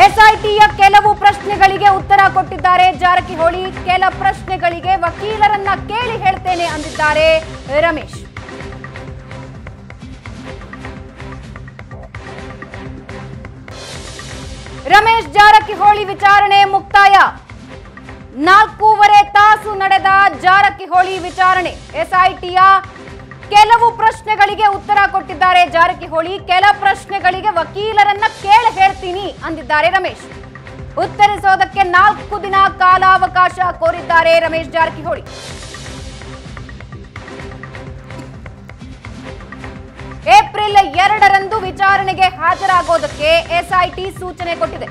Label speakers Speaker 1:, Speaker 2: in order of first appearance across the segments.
Speaker 1: ಎಸ್ಐಟಿಯ ಕೆಲವು ಪ್ರಶ್ನೆಗಳಿಗೆ ಉತ್ತರ ಕೊಟ್ಟಿದ್ದಾರೆ ಜಾರಕಿಹೊಳಿ ಕೆಲ ಪ್ರಶ್ನೆಗಳಿಗೆ ವಕೀಲರನ್ನ ಕೇಳಿ ಹೇಳ್ತೇನೆ ಅಂದಿದ್ದಾರೆ ರಮೇಶ್ ರಮೇಶ್ ಜಾರಕಿಹೊಳಿ ವಿಚಾರಣೆ ಮುಕ್ತಾಯ ನಾಲ್ಕೂವರೆ ತಾಸು ನಡೆದ ಜಾರಕಿಹೊಳಿ ವಿಚಾರಣೆ ಎಸ್ಐಟಿಯ ಕೆಲವು ಪ್ರಶ್ನೆಗಳಿಗೆ ಉತ್ತರ ಕೊಟ್ಟಿದ್ದಾರೆ ಜಾರಕಿಹೊಳಿ ಕೆಲ ಪ್ರಶ್ನೆಗಳಿಗೆ ವಕೀಲರನ್ನ ಕೇಳ ಹೇಳ್ತೀನಿ ಅಂದಿದ್ದಾರೆ ರಮೇಶ್ ಉತ್ತರಿಸೋದಕ್ಕೆ ನಾಲ್ಕು ದಿನ ಕಾಲಾವಕಾಶ ಕೋರಿದ್ದಾರೆ ರಮೇಶ್ ಜಾರಕಿಹೊಳಿ ಏಪ್ರಿಲ್ ಎರಡರಂದು ವಿಚಾರಣೆಗೆ ಹಾಜರಾಗೋದಕ್ಕೆ ಎಸ್ಐಟಿ ಸೂಚನೆ ಕೊಟ್ಟಿದೆ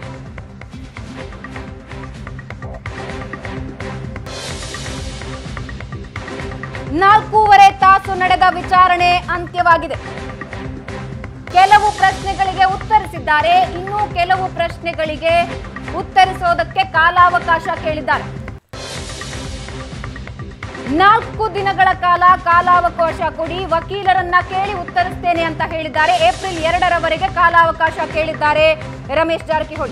Speaker 1: ನಾಲ್ಕೂವರೆ ತಾಸು ನಡೆದ ವಿಚಾರಣೆ ಅಂತ್ಯವಾಗಿದೆ ಕೆಲವು ಪ್ರಶ್ನೆಗಳಿಗೆ ಉತ್ತರಿಸಿದ್ದಾರೆ ಇನ್ನು ಕೆಲವು ಪ್ರಶ್ನೆಗಳಿಗೆ ಉತ್ತರಿಸೋದಕ್ಕೆ ಕಾಲಾವಕಾಶ ಕೇಳಿದ್ದಾರೆ ನಾಲ್ಕು ದಿನಗಳ ಕಾಲ ಕಾಲಾವಕಾಶ ಕೊಡಿ ವಕೀಲರನ್ನ ಕೇಳಿ ಉತ್ತರಿಸ್ತೇನೆ ಅಂತ ಹೇಳಿದ್ದಾರೆ ಏಪ್ರಿಲ್ ಎರಡರವರೆಗೆ ಕಾಲಾವಕಾಶ ಕೇಳಿದ್ದಾರೆ ರಮೇಶ್ ಜಾರಕಿಹೊಳಿ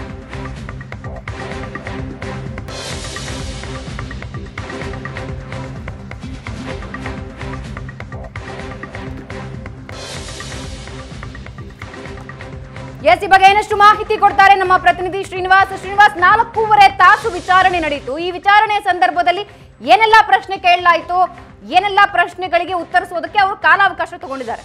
Speaker 1: ಎಸ್ ಈ ಬಗ್ಗೆ ಏನಷ್ಟು ಮಾಹಿತಿ ಕೊಡ್ತಾರೆ ನಮ್ಮ ಪ್ರತಿನಿಧಿ ಶ್ರೀನಿವಾಸ್ ಶ್ರೀನಿವಾಸ್ ನಾಲ್ಕೂವರೆ ತಾಸು ವಿಚಾರಣೆ ನಡೆಯಿತು ಈ ವಿಚಾರಣೆಯ ಸಂದರ್ಭದಲ್ಲಿ ಏನೆಲ್ಲ ಪ್ರಶ್ನೆ ಕೇಳಲಾಯಿತು ಏನೆಲ್ಲ ಪ್ರಶ್ನೆಗಳಿಗೆ ಉತ್ತರಿಸುವುದಕ್ಕೆ ಅವರು ಕಾಲಾವಕಾಶ ತಗೊಂಡಿದ್ದಾರೆ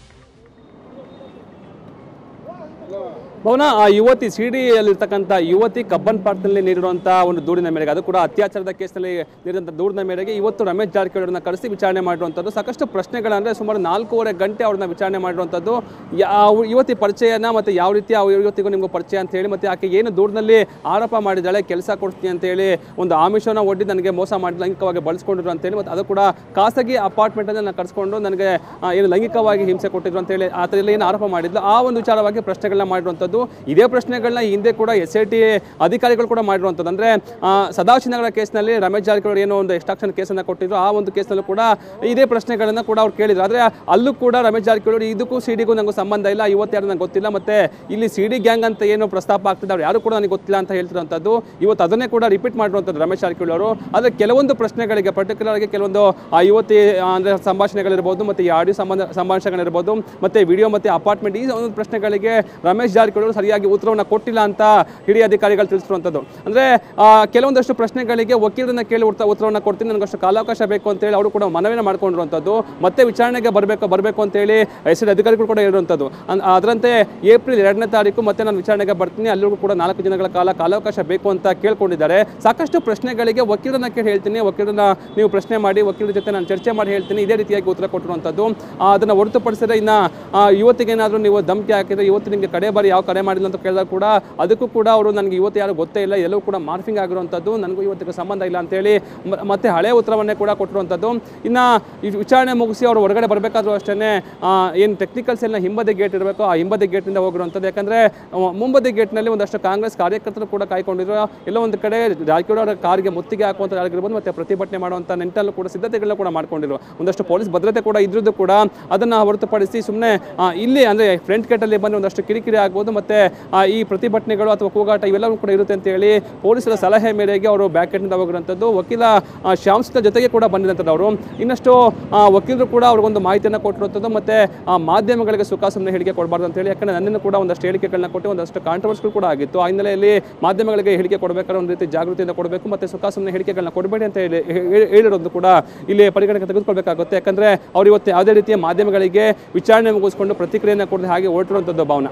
Speaker 2: ಭವನ ಆ ಯುವತಿ ಸಿ ಡಿಯಲ್ಲಿರ್ತಕ್ಕಂಥ ಯುವತಿ ಕಬ್ಬನ್ ಪಾರ್ಕ್ನಲ್ಲಿ ನೀಡಿರುವಂಥ ಒಂದು ದೂರಿನ ಮೇರೆಗೆ ಅದು ಕೂಡ ಅತ್ಯಾಚಾರದ ಕೇಸ್ನಲ್ಲಿ ನೀಡಿದಂಥ ದೂರಿನ ಮೇರೆಗೆ ಇವತ್ತು ರಮೇಶ್ ಜಾರಕಿಹೊಳಿ ಅವರನ್ನ ಕರೆಸಿ ವಿಚಾರಣೆ ಮಾಡಿರುವಂಥದ್ದು ಸಾಕಷ್ಟು ಪ್ರಶ್ನೆಗಳಂದ್ರೆ ಸುಮಾರು ನಾಲ್ಕೂವರೆ ಗಂಟೆ ಅವ್ರನ್ನ ವಿಚಾರಣೆ ಮಾಡಿರುವಂಥದ್ದು ಯಾವ ಯುವತಿ ಪರಿಚಯನ ಮತ್ತು ಯಾವ ರೀತಿ ಆ ಯುವತಿಗೂ ನಿಮಗೂ ಪರಿಚಯ ಅಂತ ಹೇಳಿ ಮತ್ತು ಆಕೆ ಏನು ದೂರದಲ್ಲಿ ಆರೋಪ ಮಾಡಿದ್ದಾಳೆ ಕೆಲಸ ಕೊಡ್ತೀನಿ ಅಂತ ಹೇಳಿ ಒಂದು ಆಮಿಷನ ಒಡ್ಡಿ ನನಗೆ ಮೋಸ ಮಾಡಿ ಲೈಂಗಿಕವಾಗಿ ಬಳಸ್ಕೊಂಡಿದ್ರು ಅಂತೇಳಿ ಮತ್ತು ಅದು ಕೂಡ ಖಾಸಗಿ ಅಪಾರ್ಟ್ಮೆಂಟನ್ನು ನಾನು ಕರೆಸ್ಕೊಂಡು ನನಗೆ ಆ, ಏನು ಲೈಂಗಿಕವಾಗಿ ಹಿಂಸೆ ಕೊಟ್ಟಿದ್ರು ಅಂತೇಳಿ ಆ ಥರ ಎಲ್ಲ ಏನು ಆರೋಪ ಮಾಡಿದ್ಲು ಆ ಒಂದು ವಿಚಾರವಾಗಿ ಪ್ರಶ್ನೆಗಳನ್ನ ಮಾಡಿರುವಂಥದ್ದು ಇದೇ ಪ್ರಶ್ನೆಗಳನ್ನ ಈ ಹಿಂದೆ ಕೂಡ ಎಸ್ ಐ ಟಿ ಅಧಿಕಾರಿಗಳು ಕೂಡ ಮಾಡಿರುವಂಥದ್ದು ಅಂದರೆ ಸದಾಶಿವನಗರ ಕೇಸ್ನಲ್ಲಿ ರಮೇಶ್ ಜಾರಕಿಹೊಳಿ ಏನೋ ಒಂದು ಎಕ್ಸ್ಟ್ರಾಕ್ಷನ್ ಕೇಸನ್ನು ಕೊಟ್ಟಿದ್ರು ಆ ಒಂದು ಕೇಸ್ನಲ್ಲೂ ಕೂಡ ಇದೇ ಪ್ರಶ್ನೆಗಳನ್ನು ಕೂಡ ಅವ್ರು ಕೇಳಿದ್ರು ಆದರೆ ಅಲ್ಲೂ ಕೂಡ ರಮೇಶ್ ಜಾರಕಿಹೊಳಿ ಇದಕ್ಕೂ ಸಿ ಡಿಗೂ ನನಗೂ ಸಂಬಂಧ ಇಲ್ಲ ಇವತ್ತು ಯಾರು ನಂಗೆ ಗೊತ್ತಿಲ್ಲ ಮತ್ತೆ ಇಲ್ಲಿ ಸಿ ಡಿ ಗ್ಯಾಂಗ್ ಅಂತ ಏನು ಪ್ರಸ್ತಾಪ ಆಗ್ತಿದೆ ಅವ್ರು ಯಾರು ಕೂಡ ನನಗೆ ಗೊತ್ತಿಲ್ಲ ಅಂತ ಹೇಳ್ತಿರುವಂಥದ್ದು ಇವತ್ತು ಅದನ್ನೇ ಕೂಡ ರಿಪೀಟ್ ಮಾಡಿರುವಂಥದ್ದು ರಮೇಶ್ ಜಾರಕಿಹೊಳಿ ಅವರು ಆದರೆ ಕೆಲವೊಂದು ಪ್ರಶ್ನೆಗಳಿಗೆ ಪರ್ಟಿಕ್ಯುಲರ್ ಆಗಿ ಕೆಲವೊಂದು ಆ ಯುವತಿ ಆ, ಅಂದ್ರೆ ಸಂಭಾಷಣೆಗಳಿರ್ಬೋದು ಮತ್ತು ಈ ಆಡಿಯೋ ಸಂಬಂಧ ಸಂಭಾಷಣೆಗಳಿರ್ಬೋದು ಮತ್ತು ವಿಡಿಯೋ ಮತ್ತು ಅಪಾರ್ಟ್ಮೆಂಟ್ ಈ ಒಂದು ಪ್ರಶ್ನೆಗಳಿಗೆ ರಮೇಶ್ ಜಾರಕಿಹೊಳಿ ಅವರು ಸರಿಯಾಗಿ ಉತ್ತರವನ್ನು ಕೊಟ್ಟಿಲ್ಲ ಅಂತ ಹಿರಿಯ ಅಧಿಕಾರಿಗಳು ತಿಳಿಸಿರುವಂಥದ್ದು ಅಂದರೆ ಕೆಲವೊಂದಷ್ಟು ಪ್ರಶ್ನೆಗಳಿಗೆ ವಕೀಲರನ್ನ ಕೇಳಿ ಉತ್ತರ ಉತ್ತರವನ್ನು ಕೊಡ್ತೀನಿ ನನಗಷ್ಟು ಕಾಲಾವಕಾಶ ಬೇಕು ಅಂತೇಳಿ ಅವರು ಕೂಡ ಮನವಿನ ಮಾಡ್ಕೊಂಡಿರುವಂಥದ್ದು ಮತ್ತೆ ವಿಚಾರಣೆಗೆ ಬರಬೇಕು ಬರಬೇಕು ಅಂತೇಳಿ ಎಸ್ ಡಿ ಅಧಿಕಾರಿಗಳು ಕೂಡ ಹೇಳಿರುವಂಥದ್ದು ಅನ್- ಅದರಂತೆ ಏಪ್ರಿಲ್ ಎರಡನೇ ತಾರೀಕು ಮತ್ತೆ ನಾನು ವಿಚಾರಣೆಗೆ ಬರ್ತೀನಿ ಅಲ್ಲಿಗೂ ಕೂಡ ನಾಲ್ಕು ದಿನಗಳ ಕಾಲ ಕಾಲಾವಕಾಶ ಬೇಕು ಅಂತ ಕೇಳ್ಕೊಂಡಿದ್ದಾರೆ ಸಾಕಷ್ಟು ಪ್ರಶ್ನೆಗಳಿಗೆ ವಕೀಲರನ್ನ ಕೇಳಿ ಹೇಳ್ತೀನಿ ವಕೀಲರನ್ನ ನೀವು ಪ್ರಶ್ನೆ ಮಾಡಿ ವಕೀಲರ ಜೊತೆ ನಾನು ಚರ್ಚೆ ಮಾಡಿ ಹೇಳ್ತೀನಿ ಇದೇ ರೀತಿಯಾಗಿ ಉತ್ತರ ಕೊಟ್ಟಿರುವಂಥದ್ದು ಆ, ಅದನ್ನ ಹೊರತುಪಡಿಸಿದ್ರೆ ಇನ್ನು ಯುವತಿಗೆ ಏನಾದರೂ ನೀವು ಧಮಕಿ ಹಾಕಿದ್ರೆ ಇವತ್ತು ನಿಮಗೆ ಕಡೆ ಬಾರಿ ಯಾವ ಕರೆ ಮಾಡಿಲ್ಲ ಅಂತ ಕೇಳಿದಾಗ ಕೂಡ ಅದಕ್ಕೂ ಕೂಡ ಅವರು ನನಗೆ ಇವತ್ತು ಯಾರು ಗೊತ್ತೇ ಇಲ್ಲ ಎಲ್ಲವೂ ಕೂಡ ಮಾರ್ಫಿಂಗ್ ಆಗಿರುವಂಥದ್ದು ನನಗೂ ಇವತ್ತಿಗೆ ಸಂಬಂಧ ಇಲ್ಲ ಅಂತೇಳಿ ಮ- ಮತ್ತೆ ಹಳೆ ಉತ್ತರವನ್ನೇ ಕೂಡ ಕೊಟ್ಟಿರುವಂಥದ್ದು ಇನ್ನು ಈ ವಿಚಾರಣೆ ಮುಗಿಸಿ ಅವರು ಹೊರಗಡೆ ಬರಬೇಕಾದ್ರೂ ಅಷ್ಟೇ ಏನು ಟೆಕ್ನಿಕಲ್ ಸೆಲ್ನ ಹಿಂಬದಿ ಗೇಟ್ ಇರಬೇಕು ಆ ಹಿಂಬದಿ ಗೇಟಿಂದ ಹೋಗಿರುವಂಥದ್ದು ಯಾಕಂದರೆ ಮುಂಬದಿ ಗೇಟ್ನಲ್ಲಿ ಒಂದಷ್ಟು ಕಾಂಗ್ರೆಸ್ ಕಾರ್ಯಕರ್ತರು ಕೂಡ ಕಾಯ್ಕೊಂಡಿದ್ರು ಎಲ್ಲೋ ಒಂದು ಕಡೆ ಜಾರಕಿಹೊಳಿ ಅವರ ಕಾರ್ಗೆ ಮುತ್ತಿಗೆ ಹಾಕುವಂಥ ಆಗಿರ್ಬೋದು ಮತ್ತು ಪ್ರತಿಭಟನೆ ಮಾಡುವಂಥ ನಿಂಟಲ್ಲೂ ಕೂಡ ಸಿದ್ಧತೆಗಳನ್ನ ಕೂಡ ಮಾಡ್ಕೊಂಡಿದ್ರು ಒಂದಷ್ಟು ಪೊಲೀಸ್ ಭದ್ರತೆ ಕೂಡ ಇದ್ರದ್ದು ಕೂಡ ಅದನ್ನು ಹೊರತುಪಡಿಸಿ ಸುಮ್ಮನೆ ಇಲ್ಲಿ ಅಂದರೆ ಫ್ರಂಟ್ ಗೇಟಲ್ಲಿ ಬಂದು ಒಂದಷ್ಟು ಕಿರಿಕಿರಿ ಆಗ್ಬೋದು ಮತ್ತು ಈ ಪ್ರತಿಭಟನೆಗಳು ಅಥವಾ ಕೂಗಾಟ ಇವೆಲ್ಲವೂ ಕೂಡ ಇರುತ್ತೆ ಅಂತ ಹೇಳಿ ಪೊಲೀಸರ ಸಲಹೆ ಮೇರೆಗೆ ಅವರು ಬ್ಯಾಕ್ ಗೇಟ್ನಿಂದ ಹೋಗಿರುವಂಥದ್ದು ವಕೀಲ ಆ, ಶ್ಯಾಮ್ ಸುಂದರ್ ಜೊತೆಗೆ ಕೂಡ ಬಂದಿರುವಂಥದ್ದು ಅವರು ಇನ್ನಷ್ಟು ಆ, ವಕೀಲರು ಕೂಡ ಅವ್ರಿಗೊಂದು ಮಾಹಿತಿಯನ್ನು ಕೊಟ್ಟಿರುವಂಥದ್ದು ಮತ್ತು ಮಾಧ್ಯಮಗಳಿಗೆ ಸುಖ ಸುಮ್ಮನೆ ಹೇಳಿಕೆ ಕೊಡಬಾರ್ದು ಅಂತ ಹೇಳಿ ಯಾಕಂದರೆ ನನ್ನನ್ನು ಕೂಡ ಒಂದಷ್ಟು ಹೇಳಿಕೆಗಳನ್ನ ಕೊಟ್ಟು ಒಂದಷ್ಟು ಕಾಂಟ್ರವರ್ಸ್ಗಳು ಕೂಡ ಆಗಿತ್ತು ಆ ಹಿನ್ನೆಲೆಯಲ್ಲಿ ಮಾಧ್ಯಮಗಳಿಗೆ ಹೇಳಿಕೆ ಕೊಡಬೇಕಾದ್ರೆ ಒಂದು ರೀತಿ ಜಾಗೃತಿಯಿಂದ ಕೊಡಬೇಕು ಮತ್ತು ಸುಖ ಸುಮ್ಮನೆ ಹೇಳಿಕೆಗಳನ್ನ ಕೊಡಬೇಡಿ ಅಂತ ಹೇಳಿ ಹೇ- ಹೇಳಿರೋದು ಕೂಡ ಇಲ್ಲಿ ಪರಿಗಣನೆಗೆ ತೆಗೆದುಕೊಳ್ಬೇಕಾಗುತ್ತೆ ಯಾಕಂದರೆ ಅವ್ರು ಇವತ್ತು ಯಾವುದೇ ರೀತಿಯ ಮಾಧ್ಯಮಗಳಿಗೆ ವಿಚಾರಣೆ ಮುಗಿಸ್ಕೊಂಡು ಪ್ರತಿಕ್ರಿಯೆಯನ್ನು ಕೊಡದೆ ಹಾಗೆ ಹೊರಟಿರುವಂಥದ್ದು ಭಾವನ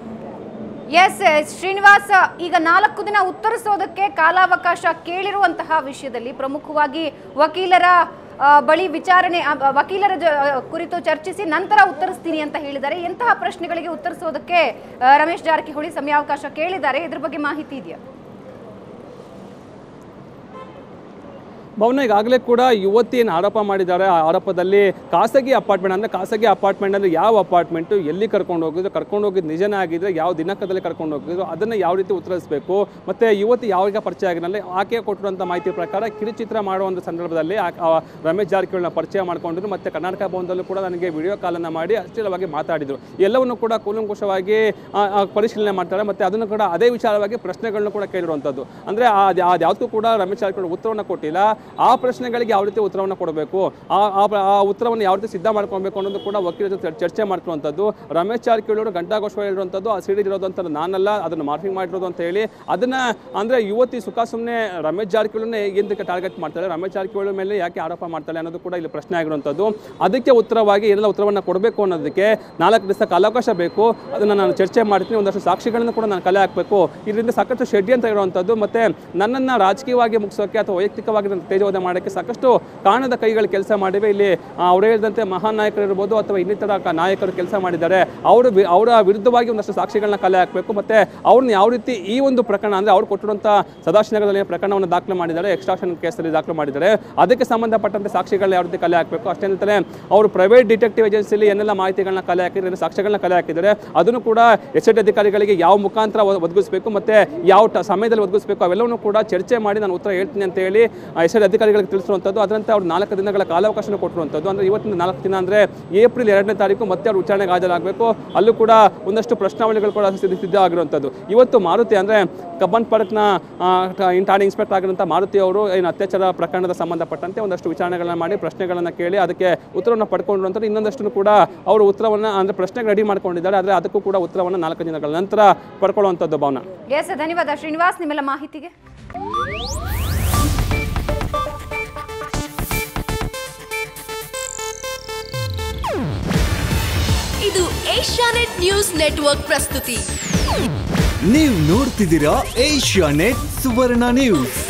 Speaker 1: ಎಸ್ ಶ್ರೀನಿವಾಸ್ ಈಗ ನಾಲ್ಕು ದಿನ ಉತ್ತರಿಸೋದಕ್ಕೆ ಕಾಲಾವಕಾಶ ಕೇಳಿರುವಂತಹ ವಿಷಯದಲ್ಲಿ ಪ್ರಮುಖವಾಗಿ ವಕೀಲರ ಆ, ಬಳಿ ವಿಚಾರಣೆ ಆ, ವಕೀಲರ ಜ- ಕುರಿತು ಚರ್ಚಿಸಿ ನಂತರ ಉತ್ತರಿಸ್ತೀನಿ ಅಂತ ಹೇಳಿದ್ದಾರೆ ಎಂತಹ ಪ್ರಶ್ನೆಗಳಿಗೆ ಉತ್ತರಿಸೋದಕ್ಕೆ ಆ, ರಮೇಶ್ ಜಾರಕಿಹೊಳಿ ಸಮಯಾವಕಾಶ ಕೇಳಿದ್ದಾರೆ ಇದ್ರ ಬಗ್ಗೆ ಮಾಹಿತಿ ಇದೆಯಾ
Speaker 2: ಭವನ ಈಗಾಗಲೇ ಕೂಡ ಯುವತಿ ಏನು ಆರೋಪ ಮಾಡಿದ್ದಾರೆ ಆ ಆರೋಪದಲ್ಲಿ ಖಾಸಗಿ ಅಪಾರ್ಟ್ಮೆಂಟ್ ಅಂದರೆ ಖಾಸಗಿ ಅಪಾರ್ಟ್ಮೆಂಟ್ ಅಂದರೆ ಯಾವ ಅಪಾರ್ಟ್ಮೆಂಟು ಎಲ್ಲಿ ಕರ್ಕೊಂಡು ಹೋಗಿದ್ರು ಕರ್ಕೊಂಡು ಹೋಗಿದ್ದು ನಿಜನೇ ಆಗಿದ್ರೆ ಯಾವ ದಿನಾಂಕದಲ್ಲಿ ಕರ್ಕೊಂಡು ಹೋಗಿದ್ರು ಅದನ್ನು ಯಾವ ರೀತಿ ಉತ್ತರಿಸಬೇಕು ಮತ್ತು ಯುವತಿ ಯಾವಾಗ ಪರಿಚಯ ಆಗಿರಲ್ಲ ಆಕೆ ಕೊಟ್ಟಿರುವಂಥ ಮಾಹಿತಿ ಪ್ರಕಾರ ಕಿರುಚಿತ್ರ ಮಾಡುವಂಥ ಸಂದರ್ಭದಲ್ಲಿ ಆ- ಆ ರಮೇಶ್ ಜಾರಕಿಹೊಳಿನ ಪರಿಚಯ ಮಾಡ್ಕೊಂಡಿದ್ರು ಮತ್ತು ಕರ್ನಾಟಕ ಭವನದಲ್ಲೂ ಕೂಡ ನನಗೆ ವಿಡಿಯೋ ಕಾಲನ್ನು ಮಾಡಿ ಅಶ್ಲೀಲವಾಗಿ ಮಾತಾಡಿದರು ಎಲ್ಲವನ್ನು ಕೂಡ ಕೂಲಂಕುಷವಾಗಿ ಆ, ಆ, ಪರಿಶೀಲನೆ ಮಾಡ್ತಾರೆ ಮತ್ತು ಅದನ್ನು ಕೂಡ ಅದೇ ವಿಚಾರವಾಗಿ ಪ್ರಶ್ನೆಗಳನ್ನು ಕೂಡ ಕೇಳಿರುವಂಥದ್ದು ಅಂದರೆ ಅದು ಯಾವುದಕ್ಕೂ ಕೂಡ ರಮೇಶ್ ಜಾರಕಿಹೊಳಿ ಉತ್ತರವನ್ನು ಕೊಟ್ಟಿಲ್ಲ ಆ ಪ್ರಶ್ನೆಗಳಿಗೆ ಯಾವ ರೀತಿ ಉತ್ತರವನ್ನು ಕೊಡಬೇಕು ಆ ಆ ಪ್ರ- ಆ ಉತ್ತರವನ್ನು ಯಾವ ರೀತಿ ಸಿದ್ಧ ಮಾಡ್ಕೊಬೇಕು ಅನ್ನೋದು ಕೂಡ ವಕೀಲರ ಜೊತೆ ಚರ್ಚೆ ಮಾಡ್ಕೊಳ್ಳುವಂಥದ್ದು ರಮೇಶ್ ಜಾರಕಿಹೊಳಿ ಅವರು ಗಂಟಾಘೋಷ ಹೇಳಿರುವಂಥದ್ದು ಆ ಸಿಡಿ ಇರೋದು ಅಂತ ನಾನಲ್ಲ ಅದನ್ನು ಮಾರ್ಫಿಂಗ್ ಮಾಡಿರೋದು ಅಂತ ಹೇಳಿ ಅದನ್ನು ಅಂದರೆ ಯುವತಿ ಸುಖ ಸುಮ್ಮನೆ ರಮೇಶ್ ಜಾರಕಿಹೊಳಿನೇ ಎಂದಕ್ಕೆ ಟಾರ್ಗೆಟ್ ಮಾಡ್ತಾರೆ ರಮೇಶ್ ಜಾರಕಿಹೊಳಿ ಮೇಲೆ ಯಾಕೆ ಆರೋಪ ಮಾಡ್ತಾಳೆ ಅನ್ನೋದು ಕೂಡ ಇಲ್ಲಿ ಪ್ರಶ್ನೆ ಆಗಿರುವಂಥದ್ದು ಅದಕ್ಕೆ ಉತ್ತರವಾಗಿ ಏನೆಲ್ಲ ಉತ್ತರವನ್ನು ಕೊಡಬೇಕು ಅನ್ನೋದಕ್ಕೆ ನಾಲ್ಕು ದಿವಸ ಕಾಲಾವಕಾಶ ಬೇಕು ಅದನ್ನು ನಾನು ಚರ್ಚೆ ಮಾಡ್ತೀನಿ ಒಂದಷ್ಟು ಸಾಕ್ಷಿಗಳನ್ನು ಕೂಡ ನಾನು ಕಲೆ ಹಾಕಬೇಕು ಇದರಿಂದ ಸಾಕಷ್ಟು ಷಡ್ಯಂತ್ರ ಇರುವಂಥದ್ದು ಮತ್ತು ನನ್ನನ್ನು ರಾಜಕೀಯವಾಗಿ ಮುಗಿಸೋಕ್ಕೆ ಅಥವಾ ವೈಯಕ್ತಿಕವಾಗಿ ನನ್ನ ತೇಜೋವಧೆ ಮಾಡೋಕ್ಕೆ ಸಾಕಷ್ಟು ಕಾರಣದ ಕೈಗಳು ಕೆಲಸ ಮಾಡಿವೆ ಇಲ್ಲಿ ಆ, ಅವ್ರು ಹೇಳಿದಂತೆ ಮಹಾನ್ ನಾಯಕರು ಇರ್ಬೋದು ಅಥವಾ ಇನ್ನಿತರ ಕ- ನಾಯಕರು ಕೆಲಸ ಮಾಡಿದ್ದಾರೆ ಅವರು ವಿ- ಅವರ ವಿರುದ್ಧವಾಗಿ ಒಂದಷ್ಟು ಸಾಕ್ಷಿಗಳನ್ನ ಕಲೆ ಹಾಕಬೇಕು ಮತ್ತು ಅವ್ರನ್ನ ಯಾವ ರೀತಿ ಈ ಒಂದು ಪ್ರಕರಣ ಅಂದರೆ ಅವ್ರು ಕೊಟ್ಟಿರುವಂಥ ಸದಾಶಿವನಗರದಲ್ಲಿ ಪ್ರಕರಣವನ್ನು ದಾಖಲು ಮಾಡಿದ್ದಾರೆ ಎಕ್ಸ್ಟ್ರಾಕ್ಷನ್ ಕೇಸಲ್ಲಿ ದಾಖಲು ಮಾಡಿದ್ದಾರೆ ಅದಕ್ಕೆ ಸಂಬಂಧಪಟ್ಟಂತೆ ಸಾಕ್ಷಿಗಳನ್ನ ಯಾವ ರೀತಿ ಕಲೆ ಹಾಕಬೇಕು ಅಷ್ಟೇ ಅಲ್ಲದೆ ಅವರು ಪ್ರೈವೇಟ್ ಡಿಟೆಕ್ಟಿವ್ ಏಜೆನ್ಸಿಯಲ್ಲಿ ಏನೆಲ್ಲ ಮಾಹಿತಿಗಳನ್ನ ಕಲೆ ಹಾಕಿದ್ದಾರೆ ಸಾಕ್ಷ್ಯಗಳನ್ನ ಕಲೆ ಹಾಕಿದ್ದಾರೆ ಅದನ್ನು ಕೂಡ ಎಸ್ ಐ ಅಧಿಕಾರಿಗಳಿಗೆ ಯಾವ ಮುಖಾಂತರ ಒ- ಒದಗಿಸಬೇಕು ಮತ್ತು ಯಾವ ಟ ಸಮಯದಲ್ಲಿ ಒದಗಿಸಬೇಕು ಅವೆಲ್ಲವನ್ನೂ ಕೂಡ ಚರ್ಚೆ ಮಾಡಿ ನಾನು ಉತ್ತರ ಹೇಳ್ತೀನಿ ಅಂತ ಹೇಳಿ ಎಸ್ ಐ ಅಧಿಕಾರಿಗಳಿಗೆ ತಿಳಿಸಿರುವಂಥದ್ದು ಅದರಂತೆ ಅವ್ರು ನಾಲ್ಕು ದಿನಗಳ ಕಾಲಾವಕಾಶನ ಕೊಟ್ಟಿರುವಂಥದ್ದು ಅಂದರೆ ಇವತ್ತಿನ ನಾಲ್ಕು ದಿನ ಅಂದರೆ ಏಪ್ರಿಲ್ ಎರಡನೇ ತಾರೀಕು ಮತ್ತೆ ಅವ್ರು ವಿಚಾರಣೆಗೆ ಹಾಜರಾಗಬೇಕು ಅಲ್ಲೂ ಕೂಡ ಒಂದಷ್ಟು ಪ್ರಶ್ನಾವಳಿಗಳು ಕೂಡ ಸಿದ್ಧ ಸಿದ್ಧ ಆಗಿರುವಂಥದ್ದು ಇವತ್ತು ಮಾರುತಿ ಅಂದರೆ ಕಬ್ಬನ್ ಪಾರ್ಕ್ನ ಇನ್ ಠಾಣೆ ಇನ್ಸ್ಪೆಕ್ಟರ್ ಆಗಿರುವಂಥ ಮಾರುತಿ ಅವರು ಏನು ಅತ್ಯಾಚಾರ ಪ್ರಕರಣದ ಸಂಬಂಧಪಟ್ಟಂತೆ ಒಂದಷ್ಟು ವಿಚಾರಣೆಗಳನ್ನ ಮಾಡಿ ಪ್ರಶ್ನೆಗಳನ್ನು ಕೇಳಿ ಅದಕ್ಕೆ ಉತ್ತರವನ್ನು ಪಡ್ಕೊಂಡಿರುವಂಥದ್ದು ಇನ್ನೊಂದಷ್ಟು ಕೂಡ ಅವರು ಉತ್ತರವನ್ನು ಅಂದರೆ ಪ್ರಶ್ನೆಗೆ ರೆಡಿ ಮಾಡ್ಕೊಂಡಿದ್ದಾರೆ ಆದರೆ ಅದಕ್ಕೂ ಕೂಡ ಉತ್ತರವನ್ನು ನಾಲ್ಕು ದಿನಗಳ ನಂತರ ಪಡ್ಕೊಳ್ಳುವಂಥದ್ದು ಭಾವನ
Speaker 1: ಎಸ್ ಧನ್ಯವಾದ ಶ್ರೀನಿವಾಸ್ ನಿಮ್ಮೆಲ್ಲ ಮಾಹಿತಿಗೆ
Speaker 3: ಇದು ಏಷ್ಯಾನೆಟ್ ನ್ಯೂಸ್ ನೆಟ್ವರ್ಕ್ ಪ್ರಸ್ತುತಿ
Speaker 4: ನೀವು ನೋಡ್ತಿದ್ದೀರಾ ಏಷ್ಯಾ ನೆಟ್ ಸುವರ್ಣ ನ್ಯೂಸ್